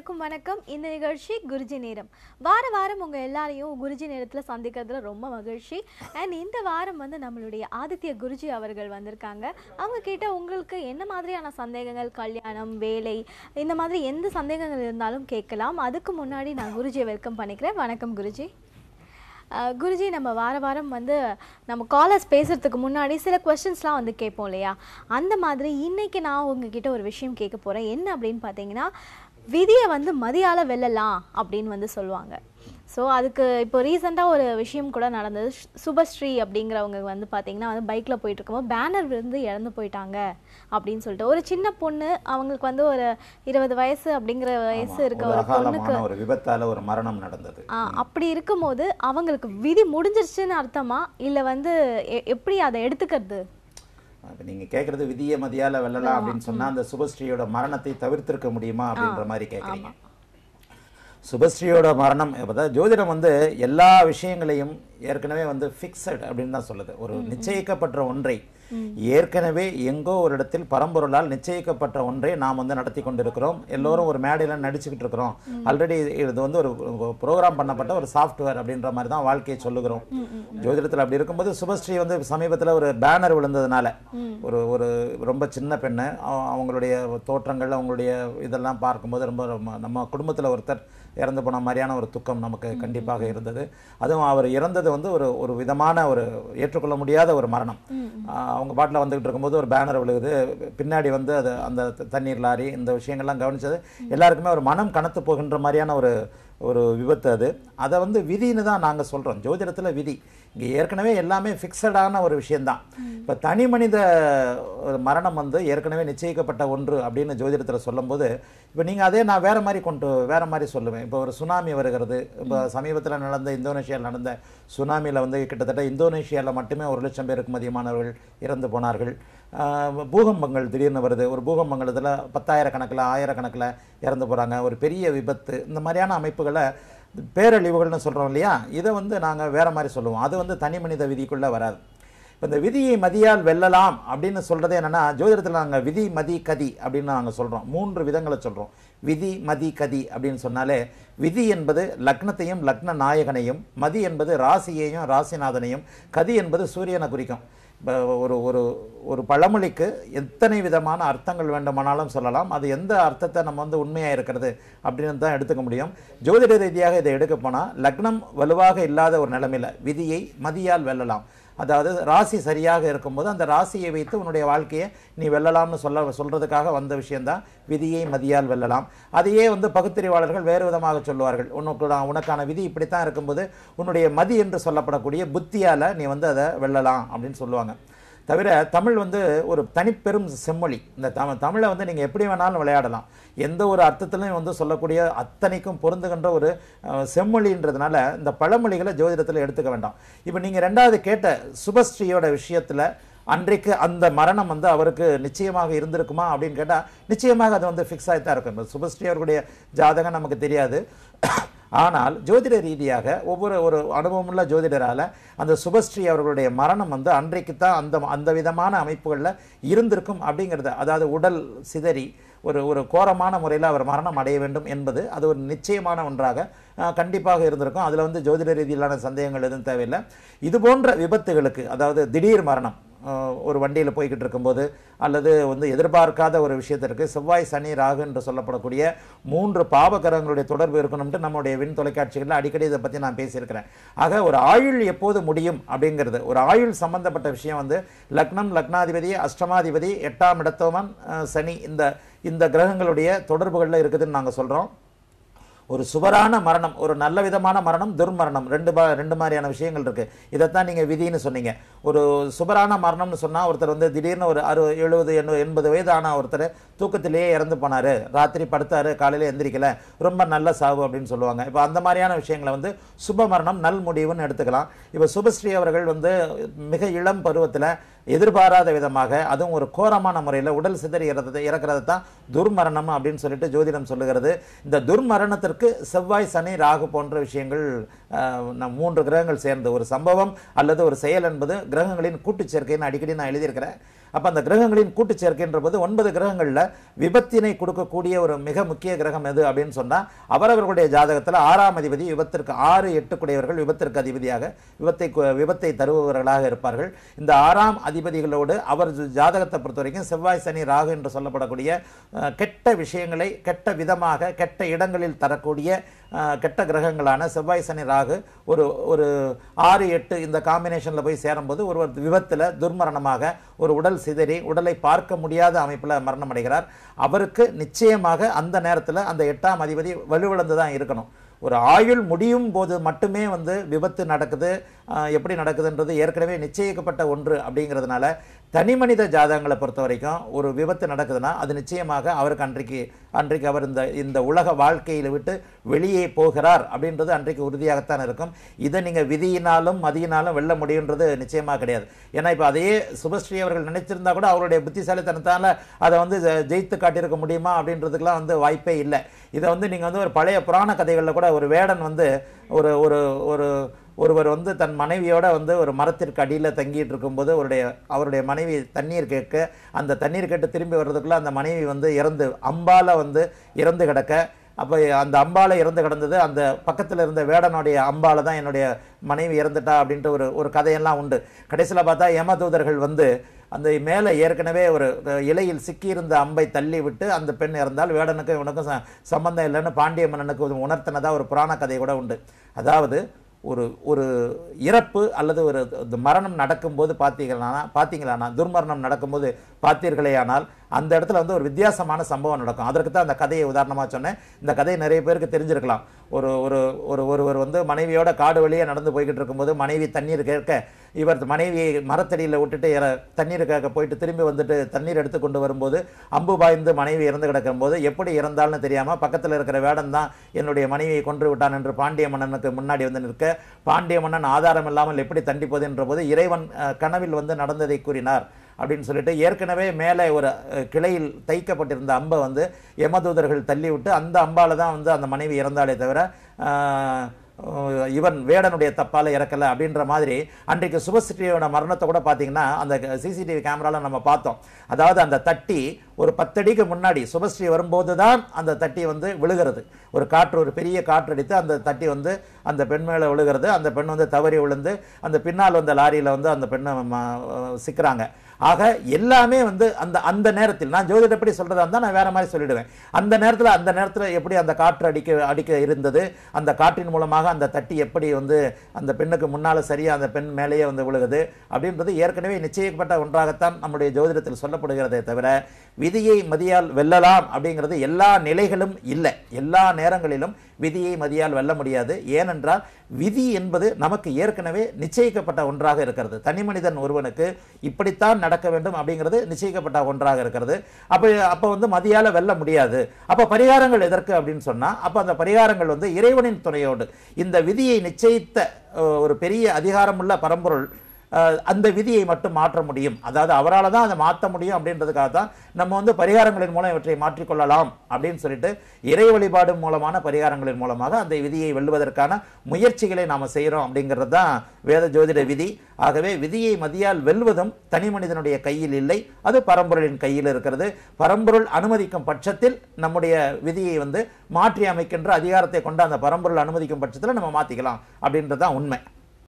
அனைவருக்கும் வணக்கம் இந்த நிகழ்ச்சி குருஜி நேரம் வார வாரம் உங்கள் எல்லாரையும் குருஜி நேரத்தில் சந்திக்கிறதுல ரொம்ப மகிழ்ச்சி அண்ட் இந்த வாரம் வந்து நம்மளுடைய ஆதித்ய குருஜி அவர்கள் வந்திருக்காங்க அவங்க கிட்ட உங்களுக்கு என்ன மாதிரியான சந்தேகங்கள் கல்யாணம் வேலை இந்த மாதிரி எந்த சந்தேகங்கள் இருந்தாலும் கேட்கலாம் அதுக்கு முன்னாடி நான் குருஜியை வெல்கம் பண்ணிக்கிறேன் வணக்கம் குருஜி அஹ் குருஜி நம்ம வார வாரம் வந்து நம்ம காலர்ஸ் பேசுறதுக்கு முன்னாடி சில கொஸ்டின்ஸ்லாம் வந்து கேட்போம் இல்லையா அந்த மாதிரி இன்னைக்கு நான் உங்ககிட்ட ஒரு விஷயம் கேட்க போறேன் என்ன அப்படின்னு பார்த்தீங்கன்னா விதியை வந்து மதியால வெல்லலாம் அப்படின்னு வந்து சொல்லுவாங்க ஸோ அதுக்கு இப்போ ரீசெண்டாக ஒரு விஷயம் கூட நடந்தது ஷ்- சுபஸ்ரீ அப்படிங்கிறவங்க வந்து பார்த்தீங்கன்னா வந்து பைக்கில் போயிட்டு இருக்கும்போது பேனர் விழுந்து இறந்து போயிட்டாங்க அப்படின்னு சொல்லிட்டு ஒரு சின்ன பொண்ணு அவங்களுக்கு வந்து ஒரு இருபது வயசு அப்படிங்கிற வயசு ஆமா, இருக்க ஒரு ஒரு பொண்ணுக்கு அகாலமான ஒரு விபத்தால ஒரு மரணம் நடந்தது ஆ, அப்படி இருக்கும்போது அவங்களுக்கு விதி முடிஞ்சிருச்சுன்னு அர்த்தமா இல்ல வந்து எ- எப்படி அதை எடுத்துக்கிறது அப்ப நீங்க கேக்குறது விதிய மதியால வெல்லலாம் அப்படின்னு சொன்னா அந்த சுபஸ்ரீயோட மரணத்தை தவிர்த்திருக்க முடியுமா அப்படின்ற மாதிரி கேக்குறீங்க சுபஸ்ரீயோட மரணம் அதாவது ஜோதிடம் வந்து எல்லா விஷயங்களையும் ஏற்கனவே வந்து ஃபிக்ஸட் அப்படின்னு தான் சொல்லுது ஒரு நிச்சயிக்கப்பட்ட ஒன்றை ஏற்கனவே எங்கோ ஒரு இடத்தில் பரம்பொருளால் நிச்சயிக்கப்பட்ட ஒன்றை நாம் வந்து நடத்தி கொண்டிருக்கிறோம் எல்லோரும் ஒரு மேடையில் நடிச்சுக்கிட்டு இருக்கிறோம் ஆல்ரெடி இது வந்து ஒரு ப்ரோக்ராம் பண்ணப்பட்ட ஒரு சாஃப்ட்வேர் அப்படின்ற மாதிரி தான் வாழ்க்கையை சொல்லுகிறோம் ஜோதிடத்தில் அப்படி இருக்கும்போது சுபஸ்ரீ வந்து சமீபத்தில் ஒரு பேனர் விழுந்ததுனால ஒரு ஒரு ரொம்ப சின்ன பெண்ணு அவ- அவங்களுடைய தோற்றங்கள் அவங்களுடைய இதெல்லாம் பார்க்கும்போது ரொம்ப ரொம்ப- நம்ம குடும்பத்தில் ஒருத்தர் இறந்து போன மாதிரியான ஒரு துக்கம் நமக்கு கண்டிப்பாக இருந்தது அதுவும் அவர் இறந்தது வந்து ஒரு ஒரு விதமான ஒரு ஏற்றுக்கொள்ள முடியாத ஒரு மரணம் ஆஹ் அவங்க பாட்டில் வந்துகிட்டு இருக்கும்போது ஒரு பேனர் விழுகுது பின்னாடி வந்து அது அந்த த- தண்ணீர் லாரி இந்த விஷயங்கள்லாம் கவனிச்சது எல்லாருக்குமே ஒரு மனம் கனத்து போகின்ற மாதிரியான ஒரு ஒரு விபத்து அது அதை வந்து விதின்னு தான் நாங்கள் சொல்கிறோம் ஜோதிடத்தில் விதி இங்கே ஏற்கனவே எல்லாமே ஃபிக்ஸடான ஒரு விஷயம்தான் இப்போ தனி மனித ஒரு மரணம் வந்து ஏற்கனவே நிச்சயிக்கப்பட்ட ஒன்று அப்படின்னு ஜோதிடத்தில் சொல்லும்போது இப்போ நீங்கள் அதே நான் வேற மாதிரி கொண்டு வேற மாதிரி சொல்லுவேன் இப்போ ஒரு சுனாமி வருகிறது இப்போ சமீபத்தில் நடந்த இந்தோனேஷியாவில் நடந்த சுனாமியில் வந்து கிட்டத்தட்ட இந்தோனேஷியாவில் மட்டுமே ஒரு லட்சம் பேருக்கும் அதிகமானவர்கள் இறந்து போனார்கள் ஆஹ் பூகம்பங்கள் திடீர்னு வருது ஒரு பூகம்பங்கள் இதில் பத்தாயிரக்கணக்கில் ஆயிரக்கணக்கில் இறந்து போகிறாங்க ஒரு பெரிய விபத்து இந்த மாதிரியான அமைப்புகளை பேரழிவுகள்னு சொல்கிறோம் இல்லையா இதை வந்து நாங்கள் வேற மாதிரி சொல்லுவோம் அது வந்து தனி மனித விதிக்குள்ளே வராது இப்போ இந்த விதியை மதியால் வெல்லலாம் அப்படின்னு சொல்றது என்னன்னா ஜோதிடத்தில் நாங்கள் விதி மதி கதி அப்படின்னு நாங்கள் சொல்கிறோம் மூன்று விதங்களை சொல்கிறோம் விதி மதி கதி அப்படின்னு சொன்னாலே விதி என்பது லக்னத்தையும் லக்ன நாயகனையும் மதி என்பது ராசியையும் ராசிநாதனையும் கதி என்பது சூரியனை குறிக்கும் இப்போ ஒரு ஒரு ஒரு பழமொழிக்கு எத்தனை விதமான அர்த்தங்கள் வேண்டுமானாலும் சொல்லலாம் அது எந்த அர்த்தத்தை நம்ம வந்து உண்மையாக இருக்கிறது அப்படின்னு தான் எடுத்துக்க முடியும் ஜோதிட ரீதியாக இதை எடுக்க போனால் லக்னம் வலுவாக இல்லாத ஒரு நிலைமையில் விதியை மதியால் வெல்லலாம் அதாவது ராசி சரியாக இருக்கும்போது அந்த ராசியை வைத்து உன்னுடைய வாழ்க்கையை நீ வெல்லலாம்னு சொல்ல சொல்றதுக்காக வந்த விஷயம்தான் விதியை மதியால் வெல்லலாம் அதையே வந்து பகுத்தறிவாளர்கள் வேறு விதமாக சொல்லுவார்கள் உனக்கு உனக்கான விதி இப்படித்தான் இருக்கும்போது உன்னுடைய மதி என்று சொல்லப்படக்கூடிய புத்தியால நீ வந்து அதை வெல்லலாம் அப்படின்னு சொல்லுவாங்க தவிர தமிழ் வந்து ஒரு தனிப்பெரும் செம்மொழி இந்த தமி தமிழை வந்து நீங்கள் எப்படி வேணாலும் விளையாடலாம் எந்த ஒரு அர்த்தத்திலையும் வந்து சொல்லக்கூடிய அத்தனைக்கும் பொருந்துகின்ற ஒரு அஹ், செம்மொழின்றதுனால இந்த பழமொழிகளை ஜோதிடத்தில் எடுத்துக்க வேண்டாம் இப்போ நீங்கள் ரெண்டாவது கேட்ட சுபஸ்ரீயோட விஷயத்தில் அன்றைக்கு அந்த மரணம் வந்து அவருக்கு நிச்சயமாக இருந்திருக்குமா அப்படின்னு கேட்டால் நிச்சயமாக அது வந்து ஃபிக்ஸ் ஆகி தான் இருக்கும் இப்ப சுபஸ்ரீ அவர்களுடைய ஜாதகம் நமக்கு தெரியாது ஆனால் ஜோதிட ரீதியாக ஒவ்வொரு ஒரு அனுபவமுள்ள ஜோதிடரால அந்த சுபஸ்ரீ அவர்களுடைய மரணம் வந்து அன்றைக்கு தான் அந்த அந்த விதமான அமைப்புகளில் இருந்திருக்கும் அப்படிங்கிறது அதாவது உடல் சிதறி ஒரு ஒரு கோரமான முறையில் அவர் மரணம் அடைய வேண்டும் என்பது அது ஒரு நிச்சயமான ஒன்றாக அஹ், கண்டிப்பாக இருந்திருக்கும் அதில் வந்து ஜோதிட ரீதியிலான சந்தேகங்கள் எதுவும் தேவையில்லை இது போன்ற விபத்துகளுக்கு அதாவது திடீர் மரணம் அஹ், ஒரு வண்டியில் போய்கிட்டு இருக்கும்போது அல்லது வந்து எதிர்பார்க்காத ஒரு விஷயத்திற்கு செவ்வாய் சனி ராகு என்று சொல்லப்படக்கூடிய மூன்று பாவகரங்களுடைய தொடர்பு இருக்கணும்ட்டு நம்முடைய விண் தொலைக்காட்சிகளில் அடிக்கடி இதை பற்றி நான் பேசியிருக்கிறேன் ஆக ஒரு ஆயுள் எப்போது முடியும் அப்படிங்கிறது ஒரு ஆயுள் சம்பந்தப்பட்ட விஷயம் வந்து லக்னம் லக்னாதிபதி அஷ்டமாதிபதி எட்டாம் இடத்தவன் அஹ், சனி இந்த இந்த கிரகங்களுடைய தொடர்புகளில் இருக்குதுன்னு நாங்கள் சொல்கிறோம் ஒரு சுவரான மரணம் ஒரு நல்ல விதமான மரணம் துர்மரணம் ரெண்டு பா ரெண்டு மாதிரியான விஷயங்கள் இருக்கு இதைத்தான் நீங்க விதின்னு சொன்னீங்க ஒரு சுபரான மரணம்னு சொன்னா ஒருத்தர் வந்து திடீர்னு ஒரு அறு எழுபது எண்ணு எண்பது வயதான ஒருத்தர் தூக்கத்திலேயே இறந்து போனாரு ராத்திரி படுத்தாரு காலையில எந்திரிக்கல ரொம்ப நல்ல சாவு அப்படின்னு சொல்லுவாங்க இப்போ அந்த மாதிரியான விஷயங்களை வந்து சுப மரணம் நல் முடிவுன்னு எடுத்துக்கலாம் இப்போ சுபஸ்ரீ அவர்கள் வந்து மிக இளம் பருவத்தில் எதிர்பாராத விதமாக அதுவும் ஒரு கோரமான முறையில் உடல் சிதறி இறந்தது இறக்கிறது தான் துர்மரணம் அப்படின்னு சொல்லிட்டு ஜோதிடம் சொல்லுகிறது இந்த துர்மரணத்திற்கு செவ்வாய் சனி ராகு போன்ற விஷயங்கள் ஆஹ், நம் மூன்று கிரகங்கள் சேர்ந்து ஒரு சம்பவம் அல்லது ஒரு செயல் என்பது கிரகங்களின் கூட்டுச் சேர்க்கைன்னு அடிக்கடி நான் எழுதியிருக்கிறேன் அப்ப அந்த கிரகங்களின் கூட்டு சேர்க்கைன்ற போது ஒன்பது கிரகங்கள்ல விபத்தினை கொடுக்கக்கூடிய ஒரு மிக முக்கிய கிரகம் எது அப்படின்னு சொன்னா அவரவர்களுடைய ஜாதகத்துல ஆறாம் அதிபதி விபத்திற்கு ஆறு எட்டுக்குடையவர்கள் விபத்திற்கு அதிபதியாக விபத்தை கு- விபத்தை தருபவர்களாக இருப்பார்கள் இந்த ஆறாம் அதிபதிகளோடு அவர் ஜ- ஜாதகத்தை பொறுத்த வரைக்கும் செவ்வாய் சனி ராகு என்று சொல்லப்படக்கூடிய அஹ், கெட்ட விஷயங்களை கெட்ட விதமாக கெட்ட இடங்களில் தரக்கூடிய அஹ், கெட்ட கிரகங்களான செவ்வாய் சனி ராகு ஒரு ஒரு ஆறு எட்டு இந்த காம்பினேஷனில் போய் சேரும்போது ஒருவர் விபத்தில் துர்மரணமாக ஒரு உடல் சிதறி உடலை பார்க்க முடியாத அமைப்பில் மரணம் அடைகிறார் அவருக்கு நிச்சயமாக அந்த நேரத்தில் அந்த எட்டாம் அதிபதி வலுவிழந்து தான் இருக்கணும் ஒரு ஆயுள் முடியும் போது மட்டுமே வந்து விபத்து நடக்குது ஆஹ், எப்படி நடக்குதுன்றது ஏற்கனவே நிச்சயிக்கப்பட்ட ஒன்று அப்படிங்கிறதுனால தனிமனித ஜாதகங்களை பொறுத்த வரைக்கும் ஒரு விபத்து நடக்குதுன்னா அது நிச்சயமாக அவருக்கு அன்றைக்கு அன்றைக்கு அவர் இந்த இந்த உலக வாழ்க்கையில விட்டு வெளியே போகிறார் அப்படின்றது அன்றைக்கு உறுதியாகத்தான் இருக்கும் இதை நீங்க விதியினாலும் மதியினாலும் வெல்ல முடியுன்றது நிச்சயமா கிடையாது ஏன்னா இப்போ அதையே சுபஸ்ரீ அவர்கள் நினைச்சிருந்தா கூட அவருடைய புத்திசாலித்தனத்தால அதை வந்து ஜெ- ஜெயித்து காட்டியிருக்க முடியுமா அப்படின்றதுக்கெல்லாம் வந்து வாய்ப்பே இல்லை இதை வந்து நீங்க வந்து ஒரு பழைய புராண கதைகளில் கூட ஒரு வேடன் வந்து ஒரு ஒரு ஒரு ஒருவர் வந்து தன் மனைவியோட வந்து ஒரு மரத்திற்கு அடியில் தங்கிட்டு இருக்கும்போது அவருடைய அவருடைய மனைவி தண்ணீர் கேட்க அந்த தண்ணீர் கேட்டு திரும்பி வர்றதுக்குள்ள அந்த மனைவி வந்து இறந்து அம்பால வந்து இறந்து கிடக்க அப்போ அந்த அம்பால இறந்து கிடந்தது அந்த பக்கத்தில் இருந்த வேடனுடைய அம்பால தான் என்னுடைய மனைவி இறந்துட்டா அப்படின்ட்டு ஒரு ஒரு கதையெல்லாம் உண்டு கடைசியில் பார்த்தா யமதூதர்கள் வந்து அந்த மேலே ஏற்கனவே ஒரு அஹ், இலையில் சிக்கியிருந்த அம்பை தள்ளி விட்டு அந்த பெண் இறந்தால் வேடனுக்கும் இவனுக்கும் ச- சம்பந்தம் இல்லைன்னு பாண்டிய மன்னனுக்கு உணர்த்தினதா ஒரு புராண கதை கூட உண்டு அதாவது ஒரு ஒரு இறப்பு அல்லது ஒரு இந்த மரணம் நடக்கும்போது பார்த்தீங்களானா பார்த்தீங்களானா துர்மரணம் நடக்கும்போது பார்த்தீர்களேயானால் அந்த இடத்துல வந்து ஒரு வித்தியாசமான சம்பவம் நடக்கும் அதற்கு தான் அந்த கதையை உதாரணமாக சொன்னேன் இந்த கதை நிறைய பேருக்கு தெரிஞ்சிருக்கலாம் ஒரு ஒரு ஒரு ஒருவர் வந்து மனைவியோட காடு வழியே நடந்து போய்கிட்டு இருக்கும்போது மனைவி தண்ணீர் கேட்க இவர் மனைவியை மரத்தடியில் விட்டுட்டு இற- தண்ணீர் கேட்க போயிட்டு திரும்பி வந்துட்டு தண்ணீர் எடுத்து கொண்டு வரும்போது அம்பு பாய்ந்து மனைவி இறந்து கிடக்கும்போது எப்படி இறந்தால்னு தெரியாமல் பக்கத்தில் இருக்கிற வேடன் தான் என்னுடைய மனைவியை கொன்று விட்டான் என்று பாண்டிய மன்னனுக்கு முன்னாடி வந்து நிற்க பாண்டிய மன்னன் ஆதாரம் இல்லாமல் எப்படி தண்டிப்பது என்ற போது இறைவன் அஹ், கனவில் வந்து நடந்ததை கூறினார் அப்படின்னு சொல்லிட்டு ஏற்கனவே மேலே ஒரு அஹ், கிளையில் தைக்கப்பட்டிருந்த அம்பை வந்து யமதூதர்கள் தள்ளி விட்டு அந்த அம்பால தான் வந்து அந்த மனைவி இறந்தாலே தவிர ஆஹ், அஹ், இவன் வேடனுடைய தப்பால இறக்கல அப்படின்ற மாதிரி அன்றைக்கு சுபஸ்ரீயோட மரணத்தை கூட பார்த்தீங்கன்னா அந்த சிசிடிவி கேமரால நம்ம பார்த்தோம் அதாவது அந்த தட்டி ஒரு பத்தடிக்கு முன்னாடி சுபஸ்ரீ வரும்போது தான் அந்த தட்டி வந்து விழுகிறது ஒரு காற்று ஒரு பெரிய காற்று அடித்து அந்த தட்டி வந்து அந்த பெண் மேலே விழுகிறது அந்த பெண் வந்து தவறி விழுந்து அந்த பின்னால் வந்த லாரியில் வந்து அந்த பெண்ணை ம- சிக்கிறாங்க ஆக எல்லாமே வந்து அந்த அந்த நேரத்தில் நான் ஜோதிடப்படி சொல்றதா இருந்தால் நான் வேற மாதிரி சொல்லிடுவேன் அந்த நேரத்தில் அந்த நேரத்தில் எப்படி அந்த காற்று அடிக்க அடிக்க இருந்தது அந்த காற்றின் மூலமாக அந்த தட்டி எப்படி வந்து அந்த பெண்ணுக்கு முன்னால சரியா அந்த பெண் மேலேயே வந்து விழுகுது அப்படின்றது ஏற்கனவே நிச்சயிக்கப்பட்ட ஒன்றாகத்தான் நம்முடைய ஜோதிடத்தில் சொல்லப்படுகிறதே தவிர விதியை மதியால் வெல்லலாம் அப்படிங்கிறது எல்லா நிலைகளும் இல்லை எல்லா நேரங்களிலும் விதியை மதியால் வெல்ல முடியாது ஏனென்றால் விதி என்பது நமக்கு ஏற்கனவே நிச்சயிக்கப்பட்ட ஒன்றாக இருக்கிறது தனி மனிதன் ஒருவனுக்கு இப்படித்தான் நடக்க வேண்டும் அப்படிங்கிறது நிச்சயிக்கப்பட்ட ஒன்றாக இருக்கிறது அப்போ அப்போ வந்து மதியால வெல்ல முடியாது அப்போ பரிகாரங்கள் எதற்கு அப்படின்னு சொன்னா அப்போ அந்த பரிகாரங்கள் வந்து இறைவனின் துணையோடு இந்த விதியை நிச்சயித்த அஹ், ஒரு பெரிய அதிகாரமுள்ள பரம்பொருள் அஹ், அந்த விதியை மட்டும் மாற்ற முடியும் அதாவது அவரால் தான் அதை மாற்ற முடியும் அப்படின்றதுக்காக தான் நம்ம வந்து பரிகாரங்களின் மூலம் இவற்றை மாற்றிக்கொள்ளலாம் அப்படின்னு சொல்லிட்டு இறை வழிபாடு மூலமான பரிகாரங்களின் மூலமாக அந்த விதியை வெல்லுவதற்கான முயற்சிகளை நாம் செய்கிறோம் அப்படிங்கிறது தான் வேத ஜோதிட விதி ஆகவே விதியை மதியால் வெல்வதும் தனி மனிதனுடைய கையில் இல்லை அது பரம்பொருளின் கையில் இருக்கிறது பரம்பொருள் அனுமதிக்கும் பட்சத்தில் நம்முடைய விதியை வந்து மாற்றி அமைக்கின்ற அதிகாரத்தை கொண்ட அந்த பரம்பொருள் அனுமதிக்கும் பட்சத்தில் நம்ம மாற்றிக்கலாம் அப்படின்றது தான் உண்மை